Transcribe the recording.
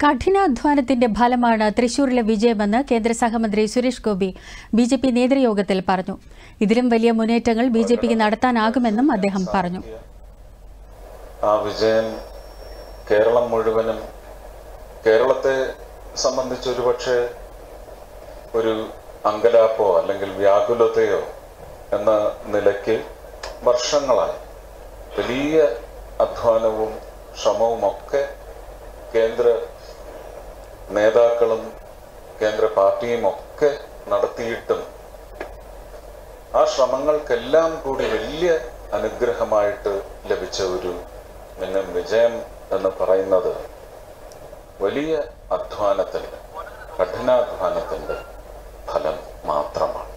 കഠിനാധ്വാനത്തിന്റെ ഫലമാണ് തൃശൂരിലെ വിജയമെന്ന് കേന്ദ്ര സഹമന്ത്രി Suresh Gopi B J P നേതൃയോഗത്തിൽ പറഞ്ഞു ഇതിലും വലിയ മുന്നേറ്റങ്ങൾ ബി ജെ പിക്ക് നടത്താനാകുമെന്നും അദ്ദേഹം പറഞ്ഞു ആ വിജയം കേരളം മുഴുവനും കേരളത്തെ സംബന്ധിച്ച് ഒരുപക്ഷെ ഒരു അങ്കലാപ്പോ അല്ലെങ്കിൽ വ്യാകുലതയോ എന്ന നിലയ്ക്ക് വർഷങ്ങളായി വലിയ അധ്വാനവും ശ്രമവും ഒക്കെ കേന്ദ്ര നേതാക്കളും കേന്ദ്ര പാർട്ടിയും ഒക്കെ നടത്തിയിട്ടും ആ ശ്രമങ്ങൾക്കെല്ലാം കൂടി വലിയ അനുഗ്രഹമായിട്ട് ലഭിച്ച ഒരു മിന്നും വിജയം എന്ന് പറയുന്നത് വലിയ അധ്വാനത്തിന്റെ കഠിനാധ്വാനത്തിന്റെ ഫലം മാത്രമാണ്